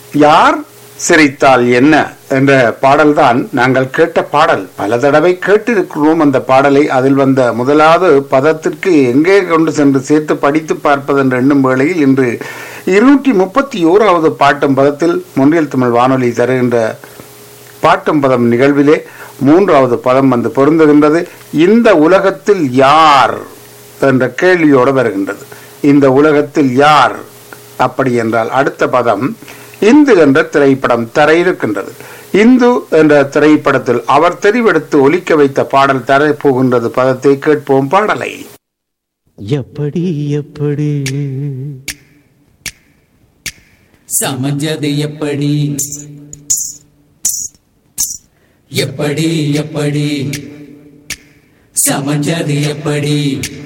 யார் சிரித்தால் என்ன என்ற பாடல்தான் நாங்கள் கேட்ட பாடல் பல தடவை கேட்டிருக்கிறோம் அந்த பாடலை அதில் வந்த முதலாவது பதத்திற்கு எங்கே கொண்டு சென்று சேர்த்து படித்து பார்ப்பது என்று எண்ணும் வேளையில் இன்று இருநூற்றி முப்பத்தி ஓராவது பாட்டும் பதத்தில் முன்றியல் தமிழ் வானொலி தருகின்ற பாட்டும் பதம் நிகழ்விலே மூன்றாவது பதம் வந்து பொருந்துகின்றது இந்த உலகத்தில் யார் என்ற கேள்வியோடு வருகின்றது இந்த உலகத்தில் யார் அப்படி என்றால் அடுத்த பதம் இந்து என்ற திரைப்படம் தர இருக்கின்றது இந்து என்ற திரைப்படத்தில் அவர் தெரிவெடுத்து ஒலிக்க வைத்த பாடல் தர போகின்றது பதத்தை கேட்போம் பாடலை எப்படி எப்படி சமைஞ்சது எப்படி எப்படி எப்படி சமைஞ்சது எப்படி